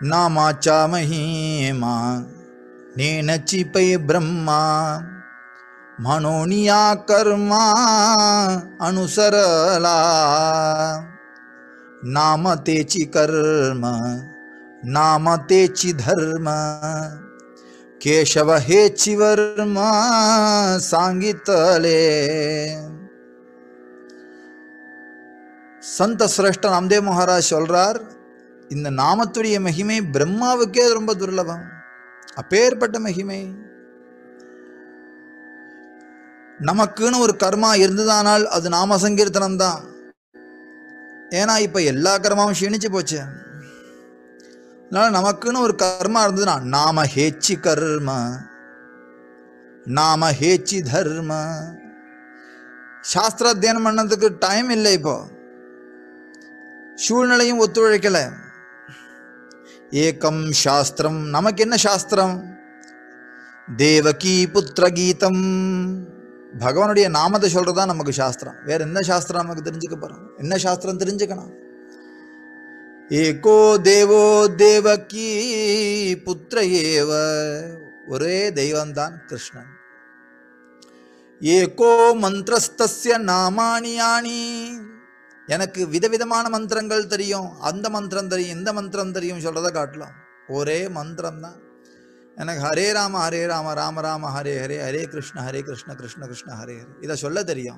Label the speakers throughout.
Speaker 1: नामाचा महिमा नेनचिपै ब्रह्मा म्हणून या कर्मा अनुसरला नाम तेची कर्म नाम तेची धर्म केशव हेची वर्म सांगितले சந்த சிரேஷ்ட நாம்தேவ் மகாராஜ் சொல்றார் இந்த நாமத்துடைய மகிமை பிரம்மாவுக்கே ரொம்ப துர்லபம் அப்பேற்பட்ட மகிமை நமக்குன்னு ஒரு கர்மா இருந்ததானால் அது நாம சங்கீர்த்தனம் தான் ஏன்னா இப்ப எல்லா கர்மாவும் க்ஷீணிச்சு போச்சு அதனால நமக்குன்னு ஒரு கர்மா இருந்ததுன்னா நாம ஹேச்சி கர்ம நாம ஹேச்சி தர்ம சாஸ்திர அத்தியனம் பண்ணதுக்கு டைம் இல்லை இப்போ சூழ்நிலையும் ஒத்துழைக்கல ஏகம் சாஸ்திரம் நமக்கு என்ன சாஸ்திரம் தேவகி புத்திர கீதம் பகவானுடைய நாமத்தை சொல்றதா நமக்கு சாஸ்திரம் வேற என்ன சாஸ்திரம் நமக்கு தெரிஞ்சுக்க போறோம் என்ன சாஸ்திரம் தெரிஞ்சுக்கணும் ஏகோ தேவோ தேவகி புத்திர ஏவ ஒரே தெய்வம்தான் கிருஷ்ணன் ஏகோ மந்திரஸ்தஸ்ய நாமானி யானி எனக்கு விதவிதமான மந்திரங்கள் தெரியும் அந்த மந்திரம் தெரியும் இந்த மந்திரம் தெரியும் சொல்றத காட்டலாம் ஒரே மந்திரம் தான் எனக்கு ஹரே ராம ஹரே ராம ராம ராம ஹரே ஹரே ஹரே கிருஷ்ண ஹரே கிருஷ்ண கிருஷ்ண கிருஷ்ண ஹரே ஹரே இதை சொல்ல தெரியும்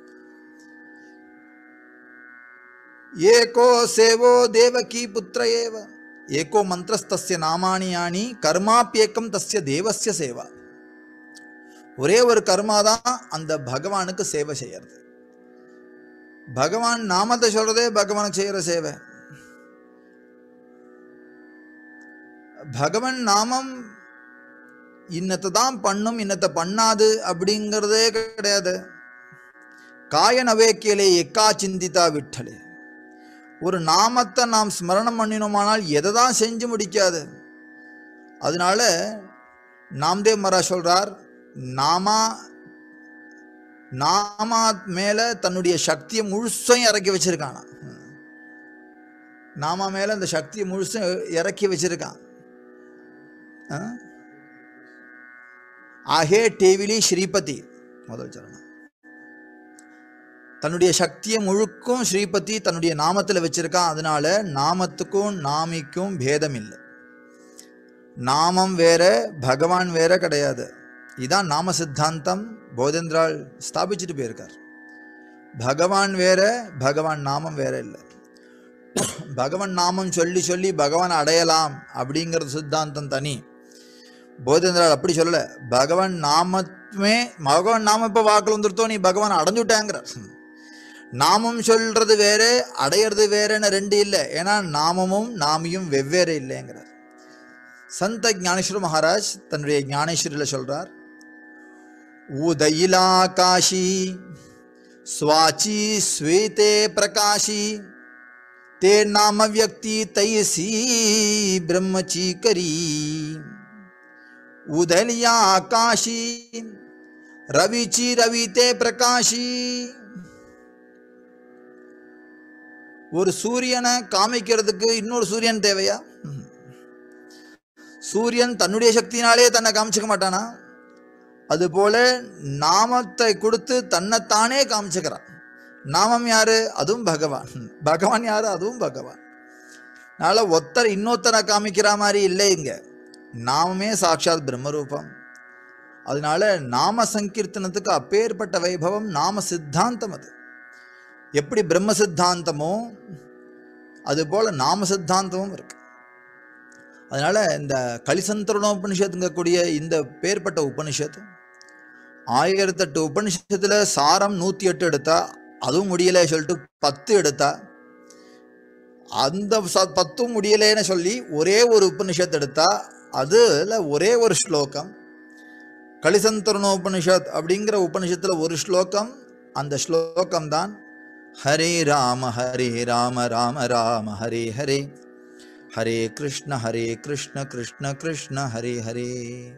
Speaker 1: ஏகோ சேவோ தேவகி புத்திர ஏவ ஏகோ மந்திரஸ்தஸ்ய நாமானி யானி கர்மாப்பியக்கம் தஸ்ய தேவஸ்ய சேவா ஒரே ஒரு கர்மா தான் அந்த பகவானுக்கு சேவை செய்யறது பகவான் நாமத்தை சொல்றதே பகவானுக்கு செய்யற சேவை பகவன் நாமம் இன்னத்தை தான் பண்ணும் இன்னத்தை பண்ணாது அப்படிங்கிறதே கிடையாது காய நவேக்கியலே எக்கா சிந்தித்தா விட்டலே ஒரு நாமத்தை நாம் ஸ்மரணம் பண்ணினோமானால் எதை தான் செஞ்சு முடிக்காது அதனால நாம்தேவ் மரா சொல்றார் நாமா நாமா மேல தன்னுடைய சக்தியை முழுசும் இறக்கி வச்சிருக்கானா நாமா மேல அந்த சக்தியை முழுசும் இறக்கி வச்சிருக்கான் ஆ? ஆகே டேவிலி ஸ்ரீபதி முதல் சரணம் தன்னுடைய சக்தியை முழுக்கும் ஸ்ரீபதி தன்னுடைய நாமத்தில் வச்சிருக்கான் அதனால நாமத்துக்கும் நாமிக்கும் பேதம் இல்லை நாமம் வேற பகவான் வேற கிடையாது இதான் நாம சித்தாந்தம் போதேந்திரால் ஸ்தாபிச்சுட்டு போயிருக்கார் பகவான் வேற பகவான் நாமம் வேற இல்லை பகவான் நாமம் சொல்லி சொல்லி பகவான் அடையலாம் அப்படிங்கிறது சித்தாந்தம் தனி போதேந்திரால் அப்படி சொல்லல பகவான் நாமமே பகவான் நாமம் இப்போ வாக்கில் வந்துருத்தோ நீ பகவான் அடைஞ்சுட்டாங்கிறார் நாமம் சொல்றது வேற அடையிறது வேறன்னு ரெண்டு இல்லை ஏன்னா நாமமும் நாமியும் வெவ்வேறு இல்லைங்கிறார் சந்த ஞானேஸ்வர மகாராஜ் தன்னுடைய ஞானேஸ்வரியில் சொல்றார் உதயிலாகாஷி स्वाची श्वेते प्रकाशी ते नाम व्यक्ती तैसी ब्रह्मची करी उदलिया आकाशी रवीची रवी ते प्रकाशी ஒரு சூரியனை காமிக்கிறதுக்கு இன்னொரு சூரியன் தேவையா ம்ஹும். சூரியன் தன்னுடைய சக்தியினாலே தன்னை காமிச்சுக்க மாட்டானா அதுபோல நாமத்தை கொடுத்து தன்னைத்தானே காமிச்சுக்கிறான் நாமம் யாரு அதுவும் பகவான் பகவான் யாரு அதுவும் பகவான் அதனால ஒத்தர் இன்னொருத்தரை காமிக்கிற மாதிரி இல்லை இங்க நாமமே சாட்சாத் பிரம்மரூபம் அதனால நாம சங்கீர்த்தனத்துக்கு அப்பேற்பட்ட வைபவம் நாம சித்தாந்தம் அது எப்படி பிரம்ம சித்தாந்தமோ அதுபோல நாம சித்தாந்தமும் இருக்கு அதனால இந்த கலிசந்தரணோபனிஷத்துங்கக்கூடிய இந்த பேர்பட்ட உபனிஷத்து ஆயிரத்தெட்டு உபனிஷத்துல சாரம் நூத்தி எட்டு எடுத்தா அதுவும் முடியல சொல்லிட்டு பத்து எடுத்தா அந்த ச- பத்தும் முடியலேன்னு சொல்லி ஒரே ஒரு உபனிஷத் எடுத்தா அதுல ஒரே ஒரு ஸ்லோகம் கலிசந்தரணோபனிஷத் அப்படிங்கிற உபனிஷத்துல ஒரு ஸ்லோகம் அந்த ஸ்லோகம் தான் ஹரே ராம ஹரே ராம ராம ராம ஹரே ஹரே ஹரே கிருஷ்ண ஹரே கிருஷ்ண கிருஷ்ண கிருஷ்ண ஹரே ஹரே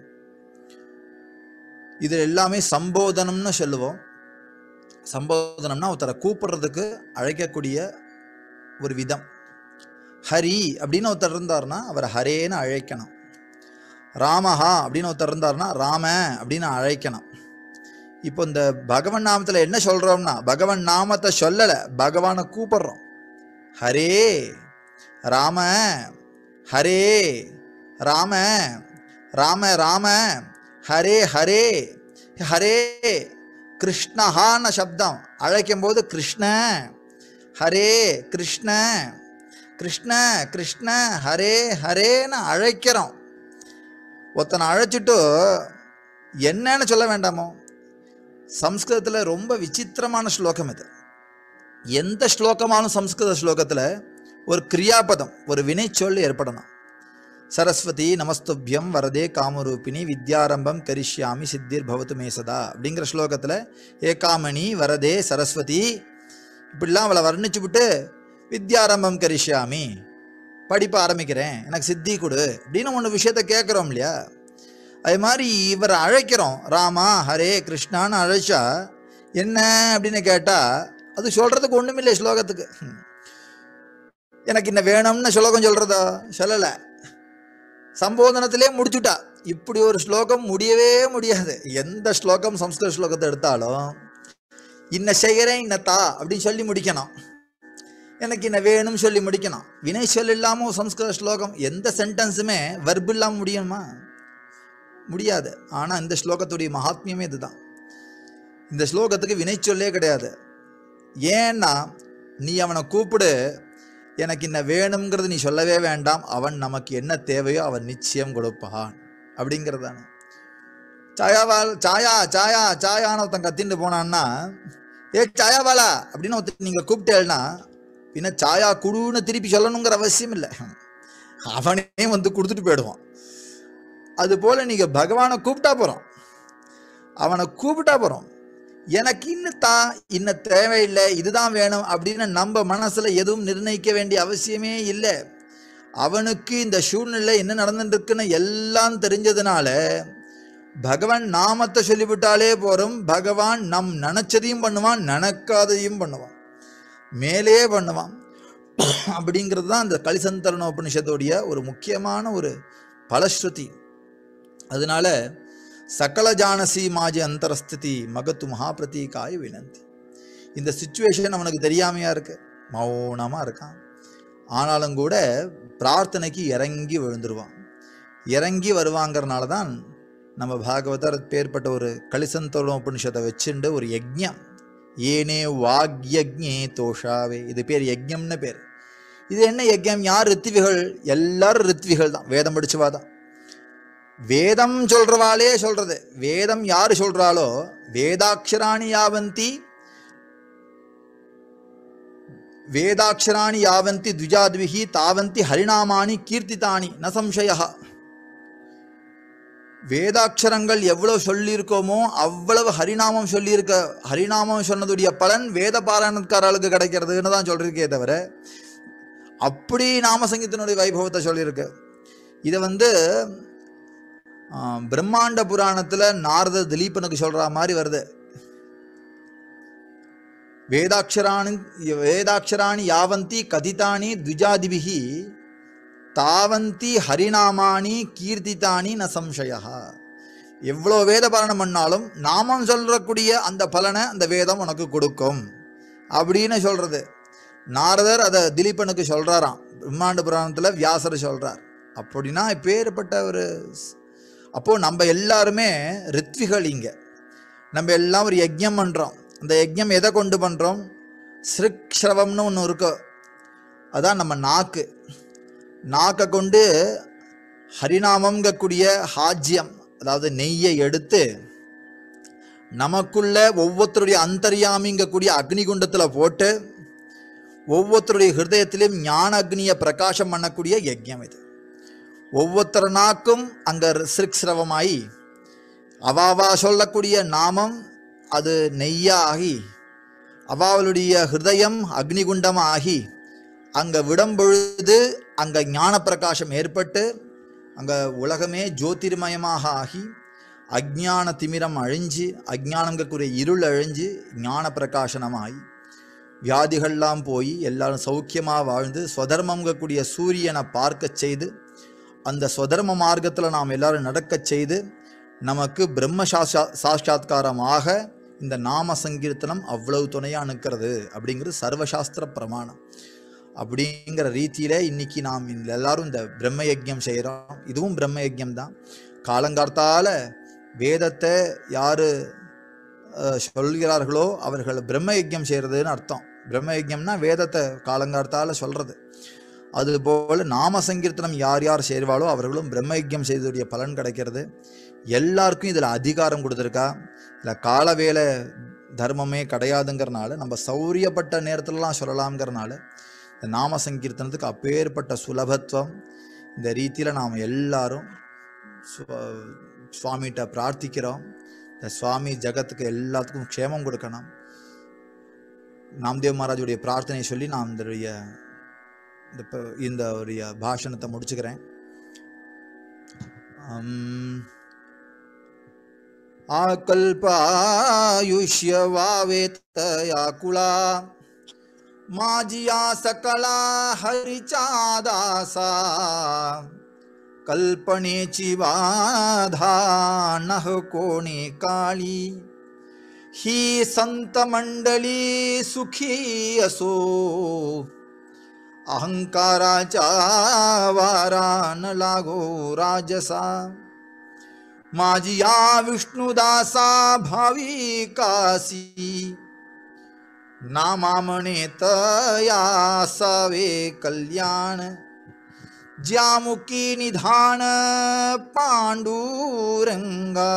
Speaker 1: இது எல்லாமே சம்போதனம்னு சொல்லுவோம் சம்போதனம்னா ஒருத்தரை கூப்பிடுறதுக்கு அழைக்கக்கூடிய ஒரு விதம் ஹரி அப்படின்னு ஒருத்தர் இருந்தார்னா அவர் ஹரேன்னு அழைக்கணும் ராமஹா அப்படின்னு ஒருத்தர் இருந்தார்னா ராம அப்படின்னு அழைக்கணும் இப்போ இந்த பகவன் நாமத்தில் என்ன சொல்கிறோம்னா பகவன் நாமத்தை சொல்லலை பகவானை கூப்பிடுறோம் ஹரே ராம ஹரே ராம ராம ராம ஹரே ஹரே ஹரே கிருஷ்ணஹான சப்தம் அழைக்கும் போது கிருஷ்ண ஹரே கிருஷ்ண கிருஷ்ண கிருஷ்ண ஹரே ஹரேன்னு அழைக்கிறோம் ஒருத்தனை அழைச்சிட்டு என்னன்னு சொல்ல வேண்டாமோ சம்ஸ்கிருதத்தில் ரொம்ப விசித்திரமான ஸ்லோகம் இது எந்த ஸ்லோகமானும் சம்ஸ்கிருத ஸ்லோகத்தில் ஒரு கிரியாபதம் ஒரு வினைச்சொல் ஏற்படணும் சரஸ்வதி நமஸ்துபியம் வரதே காமரூபிணி வித்யாரம்பம் கரிஷ்யாமி சித்திர் பவத்து மேசதா அப்படிங்கிற ஸ்லோகத்தில் ஏகாமணி வரதே சரஸ்வதி இப்படிலாம் அவளை வர்ணிச்சு விட்டு வித்யாரம்பம் கரிஷ்யாமி படிப்ப ஆரம்பிக்கிறேன் எனக்கு சித்தி கொடு அப்படின்னு ஒன்று விஷயத்த கேட்குறோம் இல்லையா அது மாதிரி இவரை அழைக்கிறோம் ராமா ஹரே கிருஷ்ணான்னு அழைச்சா என்ன அப்படின்னு கேட்டால் அது சொல்கிறதுக்கு ஒன்றுமில்லை ஸ்லோகத்துக்கு ம். எனக்கு இன்ன வேணும்னு ஸ்லோகம் சொல்கிறதா சொல்லலை சம்போதனத்திலே முடிச்சுட்டா இப்படி ஒரு ஸ்லோகம் முடியவே முடியாது எந்த ஸ்லோகம் சம்ஸ்கிருத ஸ்லோகத்தை எடுத்தாலும் இன்ன செய்கிறேன் இன்ன தா அப்படின்னு சொல்லி முடிக்கணும் எனக்கு இன்ன வேணும்னு சொல்லி முடிக்கணும் வினை சொல் இல்லாமல் சம்ஸ்கிருத ஸ்லோகம் எந்த சென்டென்ஸுமே வர்பு இல்லாமல் முடியுமா முடியாது ஆனால் இந்த ஸ்லோகத்துடைய மகாத்மியமே இதுதான் இந்த ஸ்லோகத்துக்கு வினைச்சொல்லே கிடையாது ஏன்னா நீ அவனை கூப்பிடு எனக்கு இன்ன வேணுங்கிறது நீ சொல்லவே வேண்டாம் அவன் நமக்கு என்ன தேவையோ அவன் நிச்சயம் கொடுப்பான் அப்படிங்கிறது தானே சாயாவால் சாயா சாயா சாயான்னு ஒருத்தன் கத்தின்னு போனான்னா ஏ சாயாவாலா அப்படின்னு ஒருத்தர் நீங்கள் கூப்பிட்டேன்னா பின்ன சாயா குடுன்னு திருப்பி சொல்லணுங்கிற அவசியம் இல்லை அவனே வந்து கொடுத்துட்டு போயிடுவான் அதுபோல் நீங்கள் பகவானை கூப்பிட்டா போகிறோம் அவனை கூப்பிட்டா போகிறோம் எனக்கு இன்னும் தான் இன்னும் தேவையில்லை இதுதான் வேணும் அப்படின்னு நம்ம மனசில் எதுவும் நிர்ணயிக்க வேண்டிய அவசியமே இல்லை அவனுக்கு இந்த சூழ்நிலை என்ன நடந்துட்டு இருக்குன்னு எல்லாம் தெரிஞ்சதுனால பகவான் நாமத்தை சொல்லிவிட்டாலே போகிறோம் பகவான் நம் நினச்சதையும் பண்ணுவான் நினைக்காதையும் பண்ணுவான் மேலே பண்ணுவான் அப்படிங்கிறது தான் இந்த கலிசந்தரண உபனிஷத்துடைய ஒரு முக்கியமான ஒரு பலஸ்ருதி அதனால சகல ஜானசி மாஜி அந்தரஸ்திதி மகத்து மகாபிரதீகாய வினந்தி இந்த சுச்சுவேஷன் அவனுக்கு தெரியாமையா இருக்கு மௌனமாக இருக்கான் ஆனாலும் கூட பிரார்த்தனைக்கு இறங்கி விழுந்துருவான் இறங்கி வருவாங்கிறனால தான் நம்ம பாகவதர் பேர்பட்ட ஒரு கலிசந்தோட உபனிஷத்தை வச்சுண்டு ஒரு யஜ்ஞம் ஏனே வாக்யஜ்ஞே தோஷாவே இது பேர் யஜ்ஞம்னு பேர் இது என்ன யஜ்ஞம் யார் ரித்விகள் எல்லாரும் ரித்விகள் தான் வேதம் படிச்சுவா தான் வேதம் சொல்றவாளே சொல்றது வேதம் யாரு சொல்றாளோ வேதாட்சராணி யாவந்தி வேதாட்சராணி யாவந்தி துஜாத்விஹி தாவந்தி ஹரிநாமானி கீர்த்திதானி ந சம்சயா வேதாட்சரங்கள் எவ்வளவு சொல்லியிருக்கோமோ அவ்வளவு ஹரிநாமம் சொல்லியிருக்க ஹரிநாமம் சொன்னதுடைய பலன் வேத பாராயணக்காரர்களுக்கு கிடைக்கிறதுன்னு தான் சொல்லியிருக்கே தவிர அப்படி நாமசங்கீதனுடைய வைபவத்தை சொல்லியிருக்கு இதை வந்து ஆ, பிரம்மாண்ட புராணத்தில் நாரத திலீபனுக்கு சொல்ற மாதிரி வருது வேதாட்சராணி வேதாட்சராணி யாவந்தி கதிதானி த்விஜாதிபிகி தாவந்தி ஹரிநாமானி கீர்த்திதானி ந சம்சயா எவ்வளோ வேத பாரணம் பண்ணாலும் நாமம் சொல்லக்கூடிய அந்த பலனை அந்த வேதம் உனக்கு கொடுக்கும் அப்படின்னு சொல்றது நாரதர் அதை திலீபனுக்கு சொல்றாராம் பிரம்மாண்ட புராணத்தில் வியாசர் சொல்றார் அப்படின்னா இப்பேற்பட்ட ஒரு ஸ்- அப்போ நம்ம எல்லாருமே ரித்விகள் இங்க நம்ம எல்லாம் ஒரு யஜ்ஞம் பண்றோம் அந்த யஜ்ஞம் எதை கொண்டு பண்றோம் ஸ்ருக்ஷவம்னு ஒன்று இருக்கு அதான் நம்ம நாக்கு நாக்கை கொண்டு ஹரிநாமங்கக்கூடிய ஹாஜ்யம் அதாவது நெய்யை எடுத்து நமக்குள்ள ஒவ்வொருத்தருடைய அந்தர்யாமிங்கக்கூடிய அக்னிகுண்டத்தில் போட்டு ஒவ்வொருத்தருடைய ஹிருதயத்திலும் ஞான அக்னியை பிரகாசம் பண்ணக்கூடிய யஜ்ஞம் இது ஒவ்வொருத்தர் நாக்கும் அங்கே சிறுக்ஸ்ரவமாயி அவாவா சொல்லக்கூடிய நாமம் அது நெய்யாகி அவாவளுடைய ஹிருதயம் அக்னிகுண்டமாகி அங்கே விடும் பொழுது அங்கே ஞான பிரகாசம் ஏற்பட்டு அங்கே உலகமே ஜோதிர்மயமாக ஆகி அஜ்ஞான திமிரம் அழிஞ்சு அஜ்ஞானங்கக்கூடிய இருள் அழிஞ்சு ஞான பிரகாசனமாகி வியாதிகள்லாம் போய் எல்லாரும் சௌக்கியமாக வாழ்ந்து ஸ்வதர்மங்கக்கூடிய சூரியனை பார்க்க செய்து அந்த ஸ்வதர்ம மார்க்கத்தில் நாம் எல்லாரும் நடக்கச் செய்து நமக்கு பிரம்ம சாஷா சாட்சாத்காரமாக இந்த நாம சங்கீர்த்தனம் அவ்வளவு துணையாக நிற்கிறது அப்படிங்கிறது சர்வசாஸ்திர பிரமாணம் அப்படிங்கிற ரீதியில இன்னைக்கு நாம் இந்த எல்லாரும் இந்த பிரம்ம யஜ்யம் செய்கிறோம் இதுவும் பிரம்ம யஜ்யம் தான் காலங்கார்த்தால வேதத்தை யாரு அஹ், சொல்கிறார்களோ அவர்கள் பிரம்ம யஜ்யம் செய்கிறதுன்னு அர்த்தம் பிரம்ம யஜ்யம்னா வேதத்தை காலங்கார்த்தால சொல்றது அதுபோல நாம சங்கீர்த்தனம் யார் யார் செய்வாளோ அவர்களும் பிரம்ம யஜ்யம் செய்ததுடைய பலன் கிடைக்கிறது எல்லாருக்கும் இதில் அதிகாரம் கொடுத்துருக்கா இல்லை கால வேலை தர்மமே கிடையாதுங்கிறனால நம்ம சௌரியப்பட்ட நேரத்துலலாம் சொல்லலாம்ங்கிறனால இந்த நாம சங்கீர்த்தனத்துக்கு அப்பேற்பட்ட சுலபத்துவம் இந்த ரீதியில் நாம் எல்லாரும் சு- சுவாமிகிட்ட பிரார்த்திக்கிறோம் இந்த சுவாமி ஜகத்துக்கு எல்லாத்துக்கும் க்ஷேமம் கொடுக்கணும் நாம்தேவ் மகாராஜுடைய பிரார்த்தனை சொல்லி நான் இந்த இந்த ப- இந்த ஒரு பாஷணத்தை முடிச்சுக்கிறேன் அம், आकल्पायुष्य वावेतयाकुला माझिया सकला हरिचा दासा कल्पनेची बाधा नह कोणी काळी ही संत मंडळी सुखी असो अहंकाराच्या वारा न लागो राजसा माझी या विष्णुदासा भाविकासी नामा म्हणेत यासावे कल्याण ज्यामुखी निधान पांडुरंगा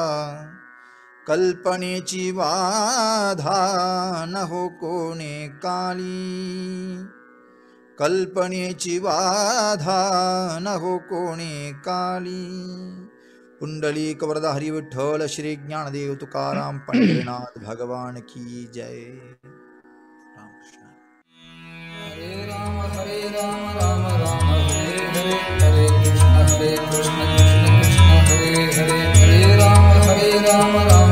Speaker 1: कल्पनेची बाधा न हो कोणे काली कल्पनेची बाधा न हो कोणे काली पुंडलिक वरद हरि विठ्ठल श्री ज्ञानदेव तुकाराम पंढरीनाथ भगवान की जय रामकृष्ण
Speaker 2: हरे राम हरे राम राम राम हरे हरे हरे कृष्ण हरे कृष्ण कृष्ण कृष्ण हरे हरे हरे राम हरे राम राम